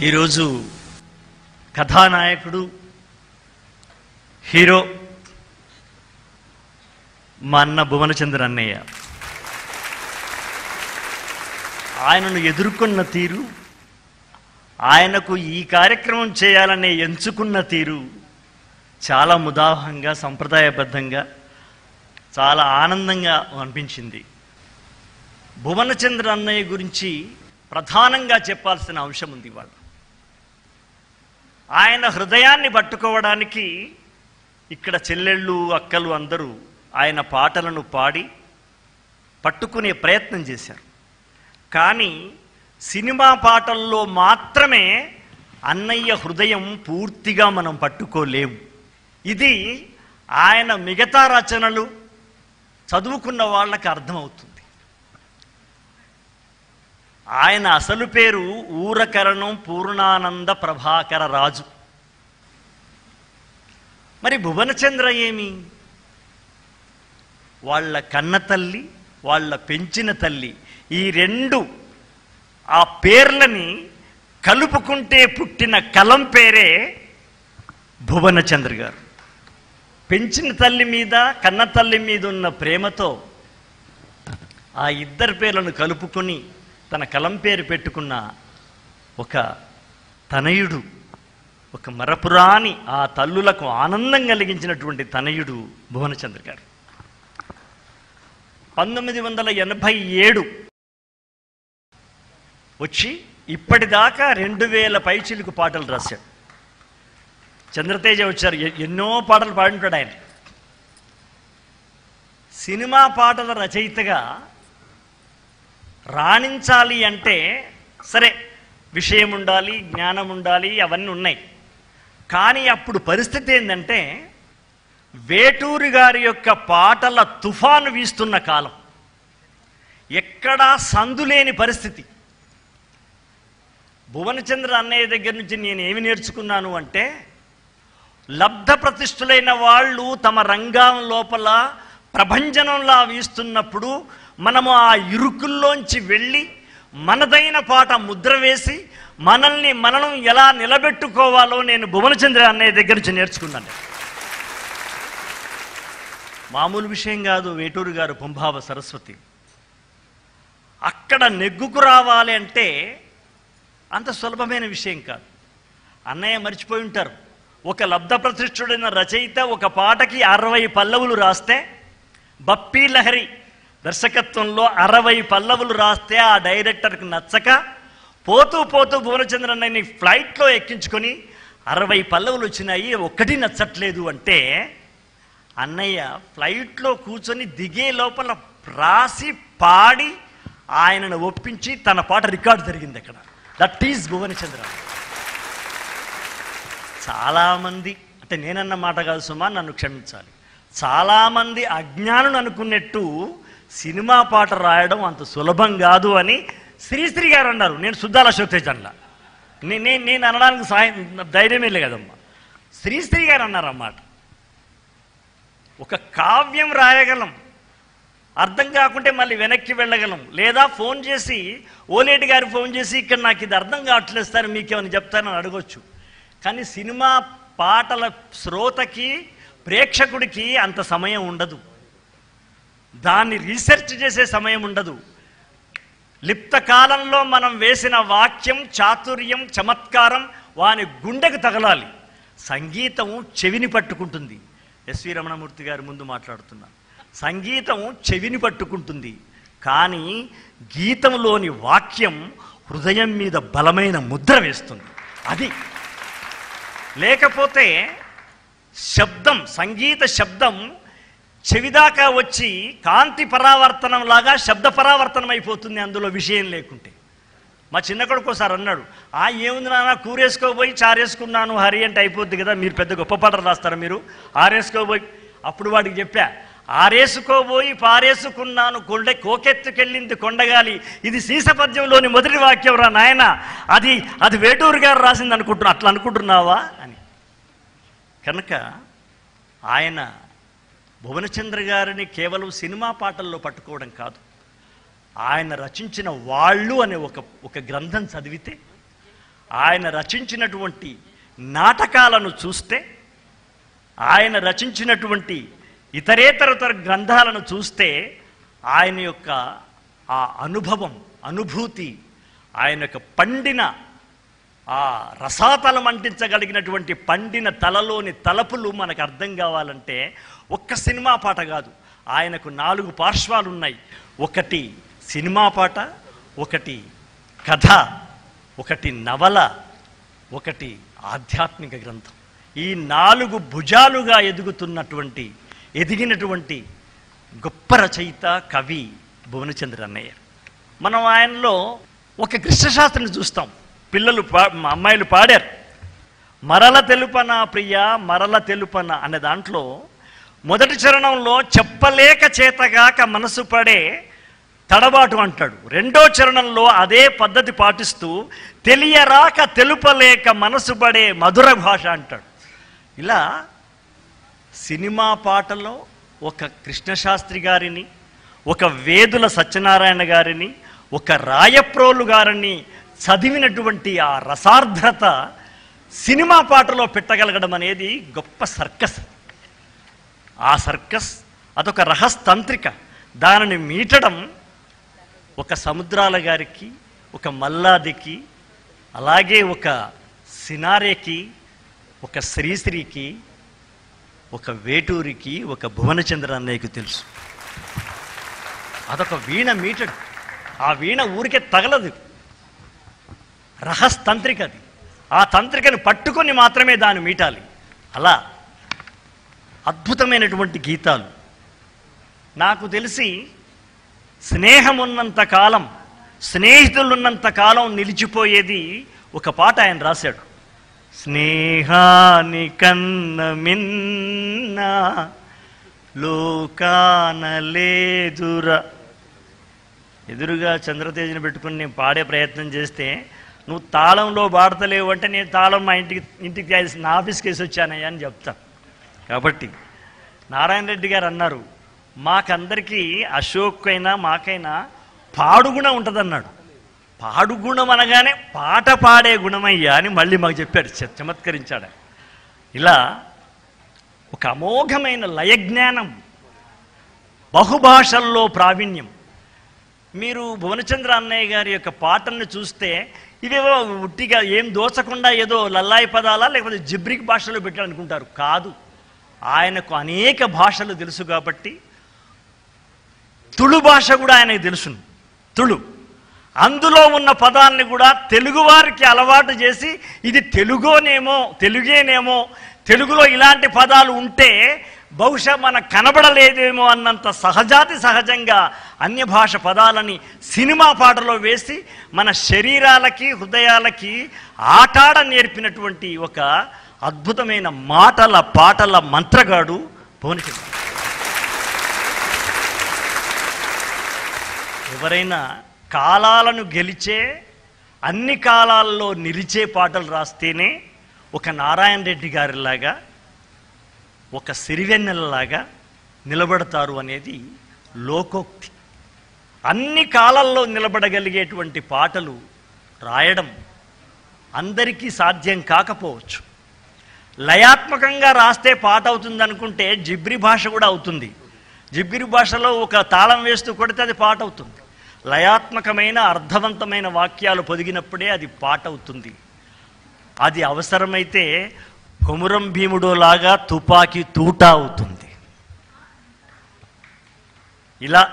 ఈరోజు కథానాయకుడు హీరో మా అన్న భువనచంద్ర అన్నయ్య ఆయనను ఎదుర్కొన్న తీరు ఆయనకు ఈ కార్యక్రమం చేయాలనే ఎంచుకున్న తీరు చాలా ముదాహంగా సంప్రదాయబద్ధంగా చాలా ఆనందంగా అనిపించింది భువనచంద్ర అన్నయ్య గురించి ప్రధానంగా చెప్పాల్సిన అంశం ఉంది ఇవాళ ఆయన హృదయాన్ని పట్టుకోవడానికి ఇక్కడ చెల్లెళ్ళు అక్కలు అందరూ ఆయన పాటలను పాడి పట్టుకునే ప్రయత్నం చేశారు కానీ సినిమా పాటల్లో మాత్రమే అన్నయ్య హృదయం పూర్తిగా మనం పట్టుకోలేము ఇది ఆయన మిగతా రచనలు చదువుకున్న వాళ్ళకి అర్థమవుతుంది ఆయన అసలు పేరు ఊరకరణం పూర్ణానంద ప్రభాకర రాజు మరి భువనచంద్ర ఏమి వాళ్ళ కన్న తల్లి వాళ్ళ పెంచిన తల్లి ఈ రెండు ఆ పేర్లని కలుపుకుంటే పుట్టిన కలం పేరే భువనచంద్ర గారు పెంచిన తల్లి మీద కన్న తల్లి మీద ఉన్న ప్రేమతో ఆ ఇద్దరి పేర్లను కలుపుకొని తన కలం పేరు పెట్టుకున్న ఒక తనయుడు ఒక మరపురాని ఆ తల్లులకు ఆనందం కలిగించినటువంటి తనయుడు భువనచంద్ర గారు పంతొమ్మిది వందల ఎనభై ఏడు వచ్చి ఇప్పటిదాకా రెండు వేల పైచిలుకు పాటలు రాశాడు చంద్రతేజ వచ్చారు ఎ- ఎన్నో పాటలు పాడింటాడు ఆయన సినిమా పాటల రచయితగా రాణించాలి అంటే సరే విషయం ఉండాలి జ్ఞానం ఉండాలి అవన్నీ ఉన్నాయి కానీ అప్పుడు పరిస్థితి ఏంటంటే వేటూరి గారి యొక్క పాటల తుఫాను వీస్తున్న కాలం ఎక్కడా సందులేని పరిస్థితి భువనచంద్ర అన్నయ్య దగ్గర నుంచి నేను ఏమి నేర్చుకున్నాను అంటే లబ్ధ ప్రతిష్ఠులైన వాళ్ళు తమ రంగం లోపల ప్రభంజనంలా వీస్తున్నప్పుడు మనము ఆ ఇరుకుల్లోంచి వెళ్ళి మనదైన పాట ముద్ర వేసి మనల్ని మనం ఎలా నిలబెట్టుకోవాలో నేను భువనచంద్ర అన్నయ్య దగ్గర నుంచి నేర్చుకున్నాను మామూలు విషయం కాదు వేటూరు గారు పుంభావ సరస్వతి అక్కడ నెగ్గుకు రావాలి అంటే అంత సులభమైన విషయం కాదు అన్నయ్య మర్చిపోయి ఉంటారు ఒక లబ్ధ ప్రతిష్ఠుడైన రచయిత ఒక పాటకి అరవై పల్లవులు రాస్తే బప్పీ లహరి దర్శకత్వంలో అరవై పల్లవులు రాస్తే ఆ డైరెక్టర్కి నచ్చక పోతూ పోతూ భువనచంద్ర అన్నయ్యని ఫ్లైట్లో ఎక్కించుకొని అరవై పల్లవులు వచ్చినాయి ఒక్కటి నచ్చట్లేదు అంటే అన్నయ్య ఫ్లైట్లో కూర్చొని దిగే లోపల రాసి పాడి ఆయనను ఒప్పించి తన పాట రికార్డు జరిగింది అక్కడ దట్ ఈజ్ భువనచంద్ర చాలామంది అంటే నేనన్న మాట కాదు సుమా నన్ను క్షమించాలి చాలామంది అజ్ఞానులు అనుకున్నట్టు సినిమా పాట రాయడం అంత సులభం కాదు అని శ్రీశ్రీ గారు అన్నారు నేను సుద్దాల అశోక్ అనలా నేను నేను నేను అనడానికి సాయం ధైర్యమే లేదు కదమ్మా శ్రీశ్రీ గారు అన్నారు అన్నమాట ఒక కావ్యం రాయగలం అర్థం కాకుంటే మళ్ళీ వెనక్కి వెళ్ళగలం లేదా ఫోన్ చేసి ఓలేటి గారు ఫోన్ చేసి ఇక్కడ నాకు ఇది అర్థం కావట్లేదు సార్ మీకేమైనా చెప్తానని అడగొచ్చు కానీ సినిమా పాటల శ్రోతకి ప్రేక్షకుడికి అంత సమయం ఉండదు దాన్ని రీసెర్చ్ చేసే సమయం ఉండదు లిప్త కాలంలో మనం వేసిన వాక్యం చాతుర్యం చమత్కారం వాని గుండెకు తగలాలి సంగీతం చెవిని పట్టుకుంటుంది ఎస్వి రమణమూర్తి గారి ముందు మాట్లాడుతున్నా సంగీతం చెవిని పట్టుకుంటుంది కానీ గీతంలోని వాక్యం హృదయం మీద బలమైన ముద్ర వేస్తుంది అది లేకపోతే శబ్దం సంగీత శబ్దం చెవిదాకా వచ్చి కాంతి పరావర్తనం లాగా శబ్ద పరావర్తనం అయిపోతుంది అందులో విషయం లేకుంటే మా చిన్న కొడుకు ఒకసారి అన్నాడు ఆ ఏముంది నాన్న కూరేసుకోబోయి చారేసుకున్నాను హరి అంటే అయిపోద్ది కదా మీరు పెద్ద గొప్ప పాటలు రాస్తారా మీరు ఆరేసుకోబోయి అప్పుడు వాడికి చెప్పా ఆరేసుకోబోయి పారేసుకున్నాను కొండ కోకెత్తుకెళ్ళింది కొండగాలి ఇది సీసపద్యంలోని మొదటి వాక్యం రా నాయన అది అది వేటూరు గారు రాసింది అనుకుంటున్నా అట్లా అనుకుంటున్నావా అని కనుక ఆయన భువనచంద్ర గారిని కేవలం సినిమా పాటల్లో పట్టుకోవడం కాదు ఆయన రచించిన వాళ్ళు అనే ఒక ఒక గ్రంథం చదివితే ఆయన రచించినటువంటి నాటకాలను చూస్తే ఆయన రచించినటువంటి ఇతరేతరతర గ్రంథాలను చూస్తే ఆయన యొక్క ఆ అనుభవం అనుభూతి ఆయన యొక్క పండిన ఆ రసాతలం అంటించగలిగినటువంటి పండిన తలలోని తలపులు మనకు అర్థం కావాలంటే ఒక్క సినిమా పాట కాదు ఆయనకు నాలుగు పార్శ్వాలు ఉన్నాయి ఒకటి సినిమా పాట ఒకటి కథ ఒకటి నవల ఒకటి ఆధ్యాత్మిక గ్రంథం ఈ నాలుగు భుజాలుగా ఎదుగుతున్నటువంటి ఎదిగినటువంటి గొప్ప రచయిత కవి భువనచంద్ర అన్నయ్య మనం ఆయనలో ఒక కృష్ణశాస్త్రిని చూస్తాం పిల్లలు పా మా అమ్మాయిలు పాడారు మరల తెలుపన ప్రియ మరల తెలుపన అనే దాంట్లో మొదటి చరణంలో చెప్పలేక చేతగాక మనసు పడే తడబాటు అంటాడు రెండో చరణంలో అదే పద్ధతి పాటిస్తూ తెలియరాక తెలుపలేక మనసు పడే మధుర భాష అంటాడు ఇలా సినిమా పాటలో ఒక కృష్ణశాస్త్రి గారిని ఒక వేదుల సత్యనారాయణ గారిని ఒక రాయప్రోలు గారిని చదివినటువంటి ఆ రసార్ధ్రత సినిమా పాటలో పెట్టగలగడం అనేది గొప్ప సర్కస్ ఆ సర్కస్ అదొక రహస్తంత్రిక దానిని మీటడం ఒక సముద్రాల గారికి ఒక మల్లాదికి అలాగే ఒక సినారేకి ఒక శ్రీశ్రీకి ఒక వేటూరికి ఒక భువనచంద్ర అన్నయ్యకు తెలుసు అదొక వీణ మీటడు ఆ వీణ ఊరికే తగలదు రహస్తంత్రిక అది ఆ తంత్రికను పట్టుకొని మాత్రమే దాన్ని మీటాలి అలా అద్భుతమైనటువంటి గీతాలు నాకు తెలిసి స్నేహం ఉన్నంత కాలం స్నేహితులున్నంత కాలం నిలిచిపోయేది ఒక పాట ఆయన రాశాడు స్నేహాని కన్న మిన్న లోకాన లేదురా ఎదురుగా చంద్రతేజని పెట్టుకుని నేను పాడే ప్రయత్నం చేస్తే నువ్వు తాళంలో పాడతలేవు అంటే నేను తాళం మా ఇంటికి ఇంటికి తీసి- నా ఆఫీస్కి వేసి వచ్చానయ్యా అని చెప్తా కాబట్టి నారాయణ రెడ్డి గారు అన్నారు మాకందరికీ అశోక్ అయినా మాకైనా పాడుగుణం ఉంటుందన్నాడు పాడుగుణం అనగానే పాట పాడే గుణమయ్యా అని మళ్ళీ మాకు చెప్పాడు చ- చమత్కరించాడు ఆయన. ఇలా ఒక అమోఘమైన లయజ్ఞానం బహుభాషల్లో ప్రావీణ్యం మీరు భువనచంద్ర అన్నయ్య గారి యొక్క పాటల్ని చూస్తే ఇవేవో ఉట్టిగా ఏం దోచకుండా ఏదో లల్లాయి పదాలా లేకపోతే జిబ్రిక్ భాషలో పెట్టాలనుకుంటారు కాదు ఆయనకు అనేక భాషలు తెలుసు కాబట్టి తుళు భాష కూడా ఆయనకు తెలుసును తుళు అందులో ఉన్న పదాన్ని కూడా తెలుగువారికి అలవాటు చేసి ఇది తెలుగోనేమో తెలుగేనేమో తెలుగులో ఇలాంటి పదాలు ఉంటే బహుశా మనకు కనబడలేదేమో అన్నంత సహజాతి సహజంగా అన్య భాష పదాలని సినిమా పాటలో వేసి మన శరీరాలకి హృదయాలకి ఆటాడ నేర్పినటువంటి ఒక అద్భుతమైన మాటల పాటల మంత్రగాడు భువనచంద్ర ఎవరైనా కాలాలను గెలిచే అన్ని కాలాల్లో నిలిచే పాటలు రాస్తేనే ఒక నారాయణ రెడ్డి గారిలాగా ఒక సిరివెన్నెలలాగా నిలబడతారు అనేది లోకోక్తి అన్ని కాలాల్లో నిలబడగలిగేటువంటి పాటలు రాయడం అందరికీ సాధ్యం కాకపోవచ్చు లయాత్మకంగా రాస్తే పాట అవుతుంది అనుకుంటే జిబ్రి భాష కూడా అవుతుంది జిబ్రి భాషలో ఒక తాళం వేస్తూ కొడితే అది పాట అవుతుంది లయాత్మకమైన అర్థవంతమైన వాక్యాలు పొదిగినప్పుడే అది పాట అవుతుంది అది అవసరమైతే కొమురం భీముడో లాగా తుపాకీ తూటా అవుతుంది ఇలా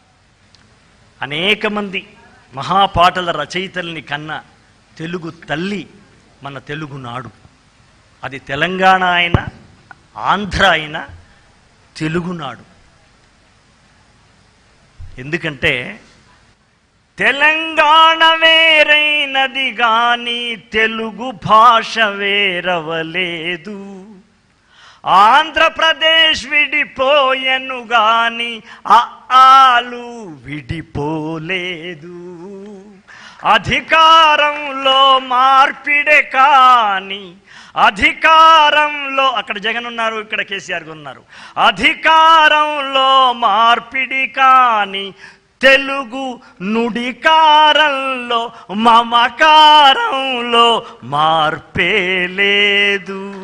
అనేక మంది మహాపాటల రచయితల్ని కన్న తెలుగు తల్లి మన తెలుగునాడు అది తెలంగాణ అయినా ఆంధ్ర అయినా తెలుగునాడు ఎందుకంటే తెలంగాణ వేరైనది గాని తెలుగు భాష వేరవలేదు ఆంధ్రప్రదేశ్ విడిపోయెను గాని ఆ ఆలు విడిపోలేదు అధికారంలో మార్పిడే కాని అధికారంలో అక్కడ జగన్ ఉన్నారు ఇక్కడ కేసీఆర్ ఉన్నారు అధికారంలో మార్పిడి కాని తెలుగు నుడికారంలో మమకారంలో మార్పే లేదు